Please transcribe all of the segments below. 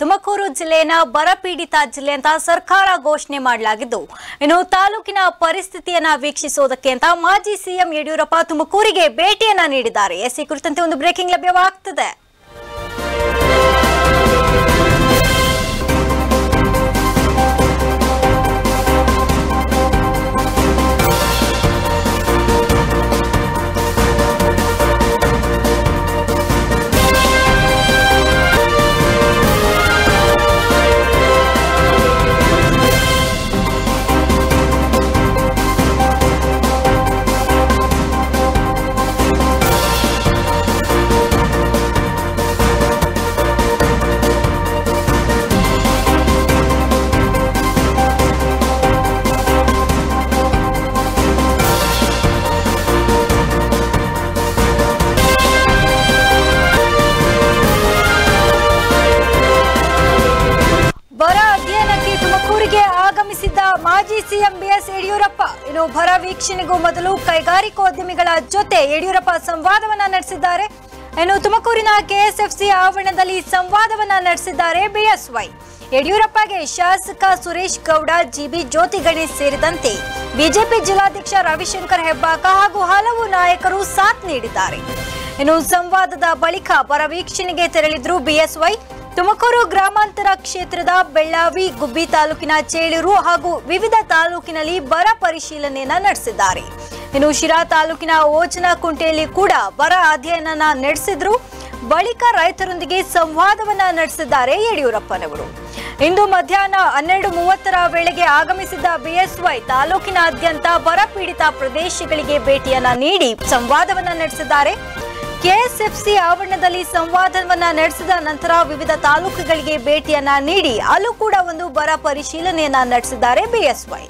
ತುಮಕೂರು ಜಿಲ್ಲೆಯನ್ನ ಬರಪೀಡಿತ ಜಿಲ್ಲೆ ಅಂತ ಸರ್ಕಾರ ಘೋಷಣೆ ಮಾಡಲಾಗಿದ್ದು ಇನ್ನು ತಾಲೂಕಿನ ಪರಿಸ್ಥಿತಿಯನ್ನ ವೀಕ್ಷಿಸೋದಕ್ಕೆ ಅಂತ ಮಾಜಿ ಸಿಎಂ ಯಡಿಯೂರಪ್ಪ ತುಮಕೂರಿಗೆ ಭೇಟಿಯನ್ನ ನೀಡಿದ್ದಾರೆ ಎಸ್ ಈ ಕುರಿತಂತೆ ಒಂದು ಬ್ರೇಕಿಂಗ್ ಲಭ್ಯವಾಗ್ತದೆ ಬರ ಅಧ್ಯಯನಕ್ಕೆ ತುಮಕೂರಿಗೆ ಆಗಮಿಸಿದ್ದ ಮಾಜಿ ಸಿಎಂ ಬಿಎಸ್ ಯಡಿಯೂರಪ್ಪ ಇನ್ನು ಬರ ವೀಕ್ಷಣೆಗೂ ಮೊದಲು ಕೈಗಾರಿಕೋದ್ಯಮಿಗಳ ಜೊತೆ ಯಡಿಯೂರಪ್ಪ ಸಂವಾದವನ್ನ ನಡೆಸಿದ್ದಾರೆ ಇನ್ನು ತುಮಕೂರಿನ ಕೆಎಸ್ಎಫ್ಸಿ ಆವರಣದಲ್ಲಿ ಸಂವಾದವನ್ನ ನಡೆಸಿದ್ದಾರೆ ಬಿಎಸ್ವೈ ಯಡಿಯೂರಪ್ಪಗೆ ಶಾಸಕ ಸುರೇಶ್ ಗೌಡ ಜಿಬಿ ಜ್ಯೋತಿ ಗಣೇಶ್ ಸೇರಿದಂತೆ ಬಿಜೆಪಿ ಜಿಲ್ಲಾಧ್ಯಕ್ಷ ರವಿಶಂಕರ್ ಹೆಬ್ಬಾಕ ಹಾಗೂ ಹಲವು ನಾಯಕರು ಸಾಥ್ ನೀಡಿದ್ದಾರೆ ಇನ್ನು ಸಂವಾದದ ಬಳಿಕ ಬರ ವೀಕ್ಷಣೆಗೆ ತೆರಳಿದ್ರು ಬಿಎಸ್ವೈ ತುಮಕೂರು ಗ್ರಾಮಾಂತರ ಕ್ಷೇತ್ರದ ಬೆಳ್ಳಾವಿ ಗುಬ್ಬಿ ತಾಲೂಕಿನ ಚೇಳೂರು ಹಾಗೂ ವಿವಿಧ ತಾಲೂಕಿನಲ್ಲಿ ಬರ ಪರಿಶೀಲನೆಯನ್ನ ನಡೆಸಿದ್ದಾರೆ ಇನ್ನು ಶಿರಾ ತಾಲೂಕಿನ ಓಚನಕುಂಟೆಯಲ್ಲಿ ಕೂಡ ಬರ ಅಧ್ಯಯನ ನಡೆಸಿದ್ರು ಬಳಿಕ ರೈತರೊಂದಿಗೆ ಸಂವಾದವನ್ನ ನಡೆಸಿದ್ದಾರೆ ಯಡಿಯೂರಪ್ಪನವರು ಇಂದು ಮಧ್ಯಾಹ್ನ ಹನ್ನೆರಡು ಮೂವತ್ತರ ವೇಳೆಗೆ ಆಗಮಿಸಿದ್ದ ಬಿಎಸ್ವೈ ತಾಲೂಕಿನಾದ್ಯಂತ ಬರ ಪೀಡಿತ ಪ್ರದೇಶಗಳಿಗೆ ಭೇಟಿಯನ್ನ ನೀಡಿ ಸಂವಾದವನ್ನ ನಡೆಸಿದ್ದಾರೆ ಕೆಎಸ್ಎಫ್ಸಿ ಆವರಣದಲ್ಲಿ ಸಂವಾದವನ್ನ ನಡೆಸಿದ ನಂತರ ವಿವಿಧ ತಾಲೂಕುಗಳಿಗೆ ಭೇಟಿಯನ್ನ ನೀಡಿ ಅಲ್ಲೂ ಕೂಡ ಒಂದು ಬರ ಪರಿಶೀಲನೆಯನ್ನ ನಡೆಸಿದ್ದಾರೆ ಬಿಎಸ್ವೈ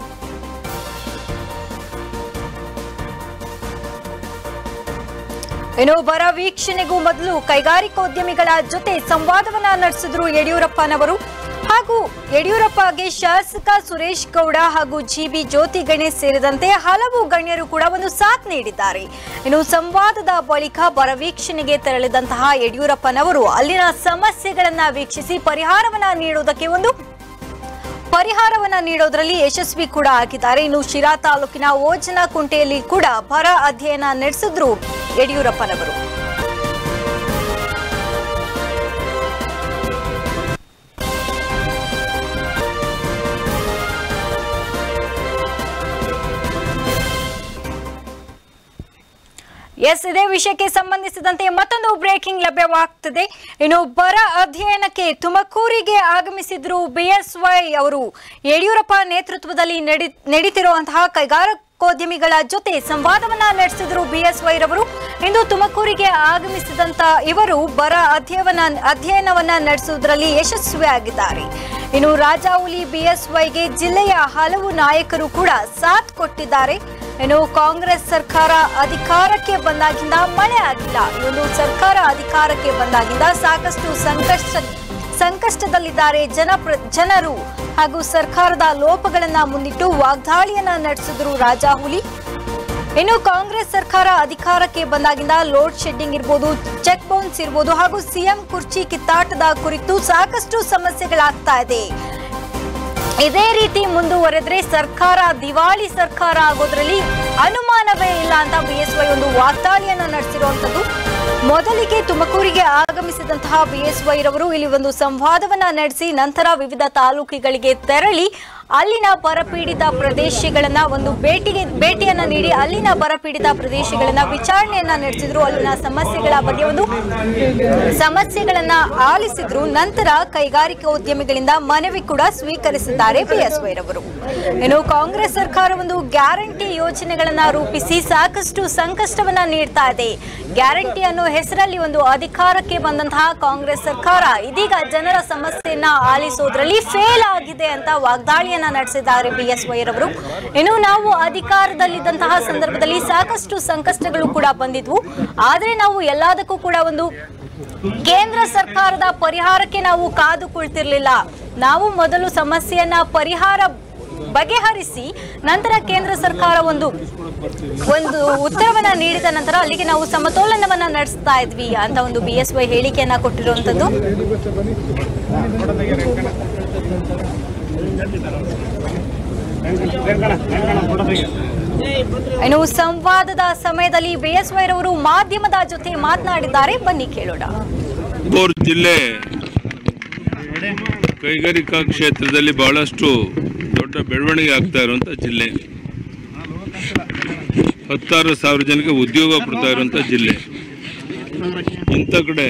ಇನ್ನು ಬರ ವೀಕ್ಷಣೆಗೂ ಮೊದಲು ಕೈಗಾರಿಕೋದ್ಯಮಿಗಳ ಜೊತೆ ಸಂವಾದವನ್ನ ನಡೆಸಿದ್ರು ಯಡಿಯೂರಪ್ಪನವರು ಹಾಗೂ ಯಡಿಯೂರಪ್ಪಗೆ ಶಾಸಕ ಸುರೇಶ್ ಗೌಡ ಹಾಗೂ ಜಿಬಿ ಜ್ಯೋತಿ ಗಣೇಶ್ ಸೇರಿದಂತೆ ಹಲವು ಗಣ್ಯರು ಕೂಡ ಒಂದು ಸಾಥ್ ನೀಡಿದ್ದಾರೆ ಇನ್ನು ಸಂವಾದದ ಬಳಿಕ ಬರ ವೀಕ್ಷಣೆಗೆ ತೆರಳಿದಂತಹ ಯಡಿಯೂರಪ್ಪನವರು ಅಲ್ಲಿನ ಸಮಸ್ಯೆಗಳನ್ನ ವೀಕ್ಷಿಸಿ ಪರಿಹಾರವನ್ನ ನೀಡುವುದಕ್ಕೆ ಒಂದು ಪರಿಹಾರವನ್ನ ನೀಡೋದ್ರಲ್ಲಿ ಯಶಸ್ವಿ ಕೂಡ ಆಗಿದ್ದಾರೆ ಇನ್ನು ಶಿರಾ ತಾಲೂಕಿನ ಓಜನ ಕುಂಟೆಯಲ್ಲಿ ಕೂಡ ಬರ ಅಧ್ಯಯನ ನಡೆಸಿದ್ರು ಯಡಿಯೂರಪ್ಪನವರು ಎಸ್ ಇದೇ ವಿಷಯಕ್ಕೆ ಸಂಬಂಧಿಸಿದಂತೆ ಮತ್ತೊಂದು ಬ್ರೇಕಿಂಗ್ ಲಭ್ಯವಾಗ್ತದೆ ಇನ್ನು ಬರ ಅಧ್ಯಯನಕ್ಕೆ ತುಮಕೂರಿಗೆ ಆಗಮಿಸಿದ್ರು ಬಿಎಸ್ವೈ ಅವರು ಯಡಿಯೂರಪ್ಪ ನೇತೃತ್ವದಲ್ಲಿ ನಡಿ ನಡೀತಿರುವಂತಹ ಕೈಗಾರಿಕೋದ್ಯಮಿಗಳ ಜೊತೆ ಸಂವಾದವನ್ನ ನಡೆಸಿದ್ರು ಬಿಎಸ್ವೈ ರವರು ಇಂದು ತುಮಕೂರಿಗೆ ಆಗಮಿಸಿದಂತ ಇವರು ಬರ ಅಧ್ಯಯನ ಅಧ್ಯಯನವನ್ನ ನಡೆಸುವುದರಲ್ಲಿ ಯಶಸ್ವಿಯಾಗಿದ್ದಾರೆ ಇನ್ನು ರಾಜಾವುಲಿ ಬಿಎಸ್ವೈಗೆ ಜಿಲ್ಲೆಯ ಹಲವು ನಾಯಕರು ಕೂಡ ಸಾಥ್ ಕೊಟ್ಟಿದ್ದಾರೆ ಇನ್ನು ಕಾಂಗ್ರೆಸ್ ಸರ್ಕಾರ ಅಧಿಕಾರಕ್ಕೆ ಬಂದಾಗಿಂದ ಮಳೆ ಆಗಿಲ್ಲ ಈ ಒಂದು ಸರ್ಕಾರ ಅಧಿಕಾರಕ್ಕೆ ಬಂದಾಗಿಂದ ಸಾಕಷ್ಟು ಸಂಕಷ್ಟ ಸಂಕಷ್ಟದಲ್ಲಿದ್ದಾರೆ ಜನ ಜನರು ಹಾಗೂ ಸರ್ಕಾರದ ಲೋಪಗಳನ್ನ ಮುಂದಿಟ್ಟು ವಾಗ್ದಾಳಿಯನ್ನ ನಡೆಸಿದ್ರು ರಾಜಾಹುಲಿ ಇನ್ನು ಕಾಂಗ್ರೆಸ್ ಸರ್ಕಾರ ಅಧಿಕಾರಕ್ಕೆ ಬಂದಾಗಿಂದ ಲೋಡ್ ಶೆಡ್ಡಿಂಗ್ ಇರ್ಬೋದು ಚೆಕ್ ಬೌನ್ಸ್ ಇರ್ಬೋದು ಹಾಗೂ ಸಿಎಂ ಕುರ್ಚಿ ಕಿತ್ತಾಟದ ಕುರಿತು ಸಾಕಷ್ಟು ಸಮಸ್ಯೆಗಳಾಗ್ತಾ ಇದೆ ಇದೇ ರೀತಿ ಮುಂದುವರೆದ್ರೆ ಸರ್ಕಾರ ದಿವಾಳಿ ಸರ್ಕಾರ ಆಗೋದ್ರಲ್ಲಿ ಅನುಮಾನವೇ ಇಲ್ಲ ಅಂತ ಬಿಎಸ್ವೈ ಒಂದು ವಾಗ್ದಾಳಿಯನ್ನ ನಡೆಸಿರುವಂತದ್ದು ಮೊದಲಿಗೆ ತುಮಕೂರಿಗೆ ಆಗಮಿಸಿದಂತಹ ಬಿಎಸ್ವೈ ರವರು ಇಲ್ಲಿ ಒಂದು ಸಂವಾದವನ್ನ ನಡೆಸಿ ನಂತರ ವಿವಿಧ ತಾಲೂಕುಗಳಿಗೆ ತೆರಳಿ ಅಲ್ಲಿನ ಬರಪೀಡಿತ ಪ್ರದೇಶಗಳನ್ನ ಒಂದು ಭೇಟಿಗೆ ಭೇಟಿಯನ್ನ ನೀಡಿ ಅಲ್ಲಿನ ಬರಪೀಡಿತ ಪ್ರದೇಶಗಳನ್ನ ವಿಚಾರಣೆಯನ್ನ ನಡೆಸಿದ್ರು ಅಲ್ಲಿನ ಸಮಸ್ಯೆಗಳ ಬಗ್ಗೆ ಒಂದು ಸಮಸ್ಯೆಗಳನ್ನ ಆಲಿಸಿದ್ರು ನಂತರ ಕೈಗಾರಿಕೋದ್ಯಮಿಗಳಿಂದ ಮನವಿ ಕೂಡ ಸ್ವೀಕರಿಸಿದ್ದಾರೆ ಬಿಎಸ್ವೈ ರವರು ಇನ್ನು ಕಾಂಗ್ರೆಸ್ ಸರ್ಕಾರ ಒಂದು ಗ್ಯಾರಂಟಿ ಯೋಜನೆಗಳನ್ನ ರೂಪಿಸಿ ಸಾಕಷ್ಟು ಸಂಕಷ್ಟವನ್ನ ನೀಡ್ತಾ ಇದೆ ಗ್ಯಾರಂಟಿ ಅನ್ನೋ ಹೆಸರಲ್ಲಿ ಒಂದು ಅಧಿಕಾರಕ್ಕೆ ಬಂದಂತಹ ಕಾಂಗ್ರೆಸ್ ಸರ್ಕಾರ ಇದೀಗ ಜನರ ಸಮಸ್ಯೆಯನ್ನ ಆಲಿಸೋದ್ರಲ್ಲಿ ಫೇಲ್ ಆಗಿದೆ ಅಂತ ವಾಗ್ದಾಳಿಯನ್ನ ನಡೆಸಿದ್ದಾರೆ ಬಿಎಸ್ವೈ ರವರು ಇನ್ನು ನಾವು ಅಧಿಕಾರದಲ್ಲಿದ್ದಂತಹ ಸಂದರ್ಭದಲ್ಲಿ ಸಾಕಷ್ಟು ಸಂಕಷ್ಟಗಳು ಕೂಡ ಬಂದಿದ್ವು ಆದ್ರೆ ನಾವು ಎಲ್ಲದಕ್ಕೂ ಕೂಡ ಒಂದು ಕೇಂದ್ರ ಸರ್ಕಾರದ ಪರಿಹಾರಕ್ಕೆ ನಾವು ಕಾದು ಕುಳಿತಿರ್ಲಿಲ್ಲ ನಾವು ಮೊದಲು ಸಮಸ್ಯೆಯನ್ನ ಪರಿಹಾರ ಬಗೆಹರಿಸಿ ನಂತರ ಕೇಂದ್ರ ಸರ್ಕಾರ ಒಂದು ಒಂದು ಉತ್ತರವನ್ನ ನೀಡಿದ ನಂತರ ಅಲ್ಲಿಗೆ ನಾವು ಸಮತೋಲನವನ್ನ ನಡೆಸ್ತಾ ಇದ್ವಿ ಅಂತ ಒಂದು ಬಿ ಎಸ್ ವೈ ಹೇಳಿಕೆಯನ್ನ ಕೊಟ್ಟಿರುವಂತದ್ದು ಇನ್ನು ಸಂವಾದದ ಸಮಯದಲ್ಲಿ ಬಿ ಎಸ್ ವೈ ರವರು ಮಾಧ್ಯಮದ ಜೊತೆ ಮಾತನಾಡಿದ್ದಾರೆ ಬನ್ನಿ ಕೇಳೋಣ ತುಮಕೂರು ಜಿಲ್ಲೆ ಕೈಗಾರಿಕಾ ಕ್ಷೇತ್ರದಲ್ಲಿ ಬಹಳಷ್ಟು ದೊಡ್ಡ ಬೆಳವಣಿಗೆ ಆಗ್ತಾ ಇರುವಂಥ ಜಿಲ್ಲೆ ಹತ್ತಾರು ಸಾವಿರ ಜನಕ್ಕೆ ಉದ್ಯೋಗ ಕೊಡ್ತಾ ಇರುವಂಥ ಜಿಲ್ಲೆ ಇಂಥ ಕಡೆ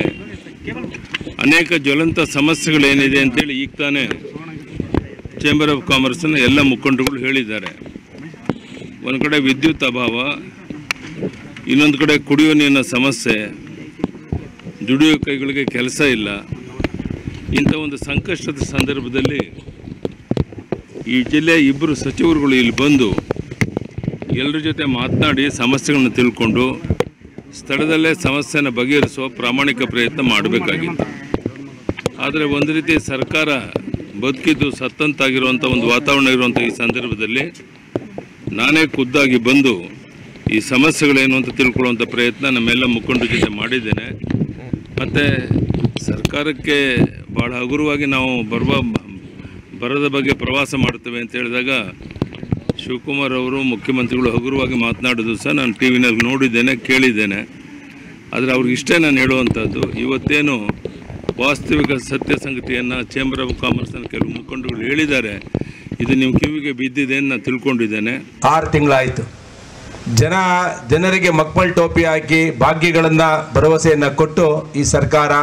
ಅನೇಕ ಜ್ವಲಂತ ಸಮಸ್ಯೆಗಳೇನಿದೆ ಅಂತೇಳಿ ಈಗ ತಾನೇ ಚೇಂಬರ್ ಆಫ್ ಕಾಮರ್ಸ್ನ ಎಲ್ಲ ಮುಖಂಡರುಗಳು ಹೇಳಿದ್ದಾರೆ ಒಂದು ಕಡೆ ವಿದ್ಯುತ್ ಅಭಾವ ಇನ್ನೊಂದು ಕಡೆ ಕುಡಿಯುವ ನೀರಿನ ಸಮಸ್ಯೆ ದುಡಿಯೋ ಕೈಗಳಿಗೆ ಕೆಲಸ ಇಲ್ಲ ಇಂಥ ಒಂದು ಸಂಕಷ್ಟದ ಸಂದರ್ಭದಲ್ಲಿ ಈ ಜಿಲ್ಲೆಯ ಇಬ್ಬರು ಸಚಿವರುಗಳು ಇಲ್ಲಿ ಬಂದು ಎಲ್ಲರ ಜೊತೆ ಮಾತನಾಡಿ ಸಮಸ್ಯೆಗಳನ್ನು ತಿಳ್ಕೊಂಡು ಸ್ಥಳದಲ್ಲೇ ಸಮಸ್ಯೆನ ಬಗೆಹರಿಸುವ ಪ್ರಾಮಾಣಿಕ ಪ್ರಯತ್ನ ಮಾಡಬೇಕಾಗಿತ್ತು ಆದರೆ ಒಂದು ರೀತಿ ಸರ್ಕಾರ ಬದುಕಿದ್ದು ಸತ್ತಂತಾಗಿರುವಂಥ ಒಂದು ವಾತಾವರಣ ಇರುವಂಥ ಈ ಸಂದರ್ಭದಲ್ಲಿ ನಾನೇ ಖುದ್ದಾಗಿ ಬಂದು ಈ ಸಮಸ್ಯೆಗಳೇನು ಅಂತ ತಿಳ್ಕೊಳ್ಳುವಂಥ ಪ್ರಯತ್ನ ನಮ್ಮೆಲ್ಲ ಮುಖಂಡರ ಜೊತೆ ಮಾಡಿದ್ದೇನೆ ಮತ್ತು ಸರ್ಕಾರಕ್ಕೆ ಭಾಳ ಹಗುರವಾಗಿ ನಾವು ಬರುವ ಬರದ ಬಗ್ಗೆ ಪ್ರವಾಸ ಮಾಡ್ತೇವೆ ಅಂತ ಹೇಳಿದಾಗ ಶಿವಕುಮಾರ್ ಅವರು ಮುಖ್ಯಮಂತ್ರಿಗಳು ಹಗುರವಾಗಿ ಮಾತನಾಡೋದು ಸಹ ನಾನು ಟಿ ವಿನಲ್ಲಿ ನೋಡಿದ್ದೇನೆ ಕೇಳಿದ್ದೇನೆ ಆದರೆ ಅವ್ರಿಗೆ ಇಷ್ಟೇ ನಾನು ಹೇಳುವಂಥದ್ದು ಇವತ್ತೇನು ವಾಸ್ತವಿಕ ಸತ್ಯ ಸಂಗತಿಯನ್ನು ಚೇಂಬರ್ ಆಫ್ ಕಾಮರ್ಸ್ನ ಕೆಲವು ಮುಖಂಡರುಗಳು ಹೇಳಿದ್ದಾರೆ ಇದು ನಿಮ್ಮ ಕಿವಿಗೆ ಬಿದ್ದಿದೆ ಅಂತ ನಾನು ತಿಳ್ಕೊಂಡಿದ್ದೇನೆ ಆರು ತಿಂಗಳಾಯಿತು ಜನ ಜನರಿಗೆ ಮಕ್ಕಳ ಟೋಪಿ ಹಾಕಿ ಭಾಗ್ಯಗಳನ್ನು ಭರವಸೆಯನ್ನು ಕೊಟ್ಟು ಈ ಸರ್ಕಾರ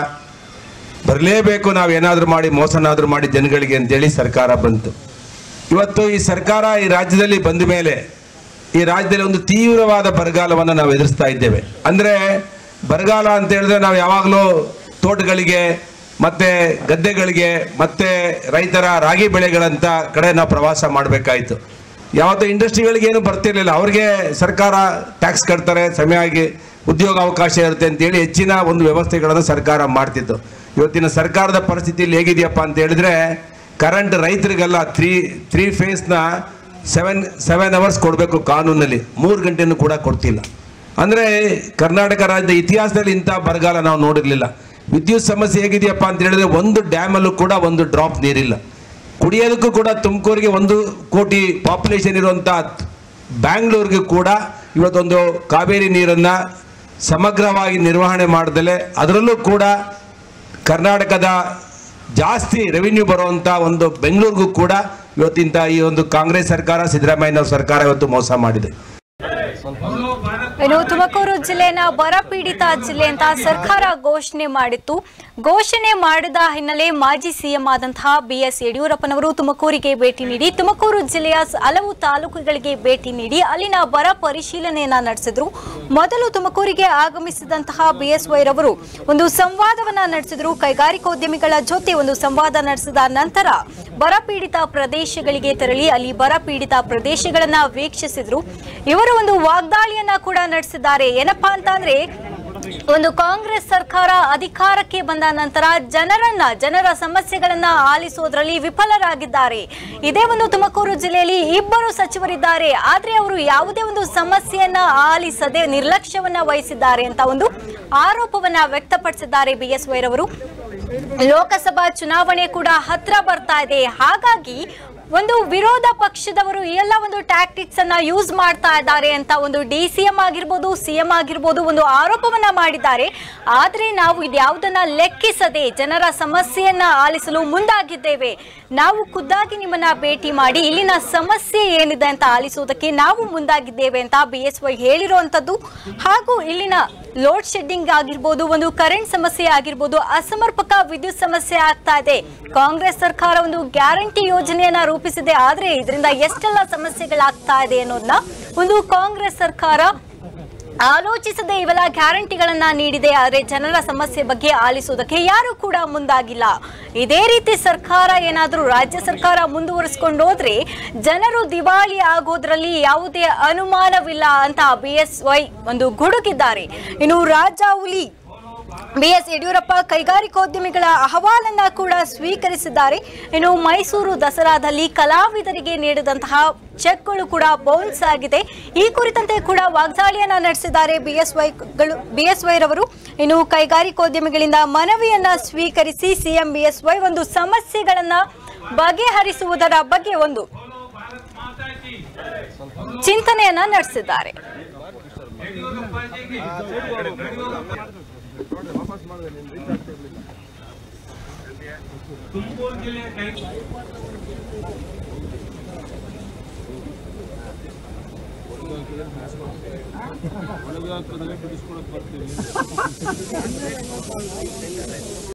ಬರಲೇಬೇಕು ನಾವು ಏನಾದರೂ ಮಾಡಿ ಮೋಸನಾದರೂ ಮಾಡಿ ಜನಗಳಿಗೆ ಅಂತೇಳಿ ಸರ್ಕಾರ ಬಂತು ಇವತ್ತು ಈ ಸರ್ಕಾರ ಈ ರಾಜ್ಯದಲ್ಲಿ ಬಂದ ಮೇಲೆ ಈ ರಾಜ್ಯದಲ್ಲಿ ಒಂದು ತೀವ್ರವಾದ ಬರಗಾಲವನ್ನು ನಾವು ಎದುರಿಸ್ತಾ ಇದ್ದೇವೆ ಅಂದರೆ ಬರಗಾಲ ಅಂತ ಹೇಳಿದ್ರೆ ನಾವು ಯಾವಾಗಲೂ ತೋಟಗಳಿಗೆ ಮತ್ತೆ ಗದ್ದೆಗಳಿಗೆ ಮತ್ತೆ ರೈತರ ರಾಗಿ ಬೆಳೆಗಳಂತ ಕಡೆ ನಾವು ಪ್ರವಾಸ ಮಾಡಬೇಕಾಯಿತು ಯಾವತ್ತೂ ಇಂಡಸ್ಟ್ರಿಗಳಿಗೆ ಏನು ಬರ್ತಿರ್ಲಿಲ್ಲ ಅವ್ರಿಗೆ ಸರ್ಕಾರ ಟ್ಯಾಕ್ಸ್ ಕಟ್ತಾರೆ ಸಮಯವಾಗಿ ಉದ್ಯೋಗ ಅವಕಾಶ ಇರುತ್ತೆ ಅಂತೇಳಿ ಹೆಚ್ಚಿನ ಒಂದು ವ್ಯವಸ್ಥೆಗಳನ್ನು ಸರ್ಕಾರ ಮಾಡ್ತಿತ್ತು ಇವತ್ತಿನ ಸರ್ಕಾರದ ಪರಿಸ್ಥಿತಿಯಲ್ಲಿ ಹೇಗಿದೆಯಪ್ಪ ಅಂತ ಹೇಳಿದ್ರೆ ಕರೆಂಟ್ ರೈತರಿಗೆಲ್ಲ ತ್ರೀ ತ್ರೀ ಫೇಸ್ನ ಸೆವೆನ್ ಸೆವೆನ್ ಅವರ್ಸ್ ಕೊಡಬೇಕು ಕಾನೂನಲ್ಲಿ ಮೂರು ಗಂಟೆನೂ ಕೂಡ ಕೊಡ್ತಿಲ್ಲ ಅಂದರೆ ಕರ್ನಾಟಕ ರಾಜ್ಯದ ಇತಿಹಾಸದಲ್ಲಿ ಇಂಥ ಬರಗಾಲ ನಾವು ನೋಡಿರಲಿಲ್ಲ ವಿದ್ಯುತ್ ಸಮಸ್ಯೆ ಹೇಗಿದೆಯಪ್ಪ ಅಂತ ಹೇಳಿದ್ರೆ ಒಂದು ಡ್ಯಾಮಲ್ಲೂ ಕೂಡ ಒಂದು ಡ್ರಾಪ್ ನೀರಿಲ್ಲ ಕುಡಿಯೋದಕ್ಕೂ ಕೂಡ ತುಮಕೂರಿಗೆ ಒಂದು ಕೋಟಿ ಪಾಪ್ಯುಲೇಷನ್ ಇರುವಂಥ ಬ್ಯಾಂಗ್ಳೂರಿಗೆ ಕೂಡ ಇವತ್ತೊಂದು ಕಾವೇರಿ ನೀರನ್ನು ಸಮಗ್ರವಾಗಿ ನಿರ್ವಹಣೆ ಮಾಡದಲೆ ಅದರಲ್ಲೂ ಕೂಡ ಕರ್ನಾಟಕದ ಜಾಸ್ತಿ ರೆವಿನ್ಯೂ ಬರುವಂಥ ಒಂದು ಬೆಂಗಳೂರಿಗೂ ಕೂಡ ಇವತ್ತಿಂತ ಈ ಒಂದು ಕಾಂಗ್ರೆಸ್ ಸರ್ಕಾರ ಸಿದ್ದರಾಮಯ್ಯನವ್ರ ಸರ್ಕಾರ ಇವತ್ತು ಮೋಸ ಮಾಡಿದೆ ಇನ್ನು ತುಮಕೂರು ಜಿಲ್ಲೆನ ಬರ ಪೀಡಿತ ಜಿಲ್ಲೆ ಅಂತ ಸರ್ಕಾರ ಘೋಷಣೆ ಮಾಡಿತ್ತು ಘೋಷಣೆ ಮಾಡಿದ ಹಿನ್ನೆಲೆ ಮಾಜಿ ಸಿಎಂ ಆದಂತಹ ಬಿ ಎಸ್ ಯಡಿಯೂರಪ್ಪನವರು ತುಮಕೂರಿಗೆ ಭೇಟಿ ನೀಡಿ ತುಮಕೂರು ಜಿಲ್ಲೆಯ ಸ- ಹಲವು ತಾಲೂಕುಗಳಿಗೆ ಭೇಟಿ ನೀಡಿ ಅಲ್ಲಿನ ಬರ ಪರಿಶೀಲನೆಯನ್ನ ನಡೆಸಿದ್ರು ಮೊದಲು ತುಮಕೂರಿಗೆ ಆಗಮಿಸಿದಂತಹ ಬಿ ಎಸ್ ವೈರವರು ಒಂದು ಸಂವಾದವನ್ನ ನಡೆಸಿದ್ರು ಕೈಗಾರಿಕೋದ್ಯಮಿಗಳ ಜೊತೆ ಒಂದು ಸಂವಾದ ನಡೆಸಿದ ನಂತರ ಬರ ಪೀಡಿತ ಪ್ರದೇಶಗಳಿಗೆ ತೆರಳಿ ಅಲ್ಲಿ ಬರ ಪೀಡಿತ ಪ್ರದೇಶಗಳನ್ನ ವೀಕ್ಷಿಸಿದ್ರು ಇವರು ಒಂದು ವಾಗ್ದಾಳಿಯನ್ನ ಕೂಡ ನಡೆಸಿದ್ದಾರೆ ಏನಪ್ಪಾ ಅಂತ ಅಂದ್ರೆ ಒಂದು ಕಾಂಗ್ರೆಸ್ ಸರ್ಕಾರ ಅಧಿಕಾರಕ್ಕೆ ಬಂದ ನಂತರ ಜನರನ್ನ ಜನರ ಸಮಸ್ಯೆಗಳನ್ನ ಆಲಿಸುವುದರಲ್ಲಿ ವಿಫಲರಾಗಿದ್ದಾರೆ ಇದೇ ಒಂದು ತುಮಕೂರು ಜಿಲ್ಲೆಯಲ್ಲಿ ಇಬ್ಬರು ಸಚಿವರಿದ್ದಾರೆ ಆದ್ರೆ ಅವರು ಯಾವುದೇ ಒಂದು ಸಮಸ್ಯೆಯನ್ನ ಆಲಿಸದೆ ನಿರ್ಲಕ್ಷ್ಯವನ್ನ ವಹಿಸಿದ್ದಾರೆ ಅಂತ ಒಂದು ಆರೋಪವನ್ನ ವ್ಯಕ್ತಪಡಿಸಿದ್ದಾರೆ ಬಿ ಎಸ್ ವೈರವರು ಲೋಕಸಭಾ ಚುನಾವಣೆ ಕೂಡ ಹತ್ರ ಬರ್ತಾ ಇದೆ ಹಾಗಾಗಿ ಒಂದು ವಿರೋಧ ಪಕ್ಷದವರು ಈ ಎಲ್ಲ ಒಂದು ಟ್ಯಾಕ್ಟಿಕ್ಸ್ ಅನ್ನ ಯೂಸ್ ಮಾಡ್ತಾ ಇದ್ದಾರೆ ಅಂತ ಒಂದು ಡಿ ಸಿ ಎಂ ಆಗಿರ್ಬೋದು ಸಿ ಎಂ ಆಗಿರ್ಬೋದು ಒಂದು ಆರೋಪವನ್ನ ಮಾಡಿದ್ದಾರೆ ಆದ್ರೆ ನಾವು ಇದ್ಯಾವುದನ್ನ ಲೆಕ್ಕಿಸದೆ ಜನರ ಸಮಸ್ಯೆಯನ್ನ ಆಲಿಸಲು ಮುಂದಾಗಿದ್ದೇವೆ ನಾವು ಖುದ್ದಾಗಿ ನಿಮ್ಮನ್ನ ಭೇಟಿ ಮಾಡಿ ಇಲ್ಲಿನ ಸಮಸ್ಯೆ ಏನಿದೆ ಅಂತ ಆಲಿಸುವುದಕ್ಕೆ ನಾವು ಮುಂದಾಗಿದ್ದೇವೆ ಅಂತ ಬಿ ಎಸ್ ವೈ ಹೇಳಿರುವಂತದ್ದು ಹಾಗೂ ಇಲ್ಲಿನ ಲೋಡ್ ಶೆಡ್ಡಿಂಗ್ ಆಗಿರ್ಬೋದು ಒಂದು ಕರೆಂಟ್ ಸಮಸ್ಯೆ ಆಗಿರ್ಬೋದು ಅಸಮರ್ಪಕ ವಿದ್ಯುತ್ ಸಮಸ್ಯೆ ಆಗ್ತಾ ಇದೆ ಕಾಂಗ್ರೆಸ್ ಸರ್ಕಾರ ಒಂದು ಗ್ಯಾರಂಟಿ ಯೋಜನೆಯನ್ನ ರೂಪಿಸಿದೆ ಆದ್ರೆ ಇದರಿಂದ ಎಷ್ಟೆಲ್ಲ ಸಮಸ್ಯೆಗಳಾಗ್ತಾ ಇದೆ ಅನ್ನೋದನ್ನ ಒಂದು ಕಾಂಗ್ರೆಸ್ ಸರ್ಕಾರ ಆಲೋಚಿಸದೆ ಇವೆಲ್ಲ ಗ್ಯಾರಂಟಿಗಳನ್ನ ನೀಡಿದೆ ಆದರೆ ಜನರ ಸಮಸ್ಯೆ ಬಗ್ಗೆ ಆಲಿಸುವುದಕ್ಕೆ ಯಾರು ಕೂಡ ಮುಂದಾಗಿಲ್ಲ ಇದೇ ರೀತಿ ಸರ್ಕಾರ ಏನಾದರೂ ರಾಜ್ಯ ಸರ್ಕಾರ ಮುಂದುವರಿಸಿಕೊಂಡು ಹೋದ್ರೆ ಜನರು ದಿವಾಳಿ ಆಗೋದ್ರಲ್ಲಿ ಯಾವುದೇ ಅನುಮಾನವಿಲ್ಲ ಅಂತ ಬಿ ಎಸ್ ವೈ ಒಂದು ಗುಡುಗಿದ್ದಾರೆ ಇನ್ನು ರಾಜಾವುಲಿ ಬಿಎಸ್ ಯಡಿಯೂರಪ್ಪ ಕೈಗಾರಿಕೋದ್ಯಮಿಗಳ ಅಹವಾಲನ್ನ ಕೂಡ ಸ್ವೀಕರಿಸಿದ್ದಾರೆ ಇನ್ನು ಮೈಸೂರು ದಸರಾದಲ್ಲಿ ಕಲಾವಿದರಿಗೆ ನೀಡಿದಂತಹ ಚೆಕ್ಗಳು ಕೂಡ ಬೌನ್ಸ್ ಆಗಿದೆ ಈ ಕುರಿತಂತೆ ಕೂಡ ವಾಗ್ದಾಳಿಯನ್ನ ನಡೆಸಿದ್ದಾರೆ ಬಿಎಸ್ವೈಗಳು ಬಿಎಸ್ವೈ ರವರು ಇನ್ನು ಕೈಗಾರಿಕೋದ್ಯಮಿಗಳಿಂದ ಮನವಿಯನ್ನ ಸ್ವೀಕರಿಸಿ ಸಿಎಂ ಬಿಎಸ್ವೈ ಒಂದು ಸಮಸ್ಯೆಗಳನ್ನ ಬಗೆಹರಿಸುವುದರ ಬಗ್ಗೆ ಒಂದು ಚಿಂತನೆಯನ್ನ ನಡೆಸಿದ್ದಾರೆ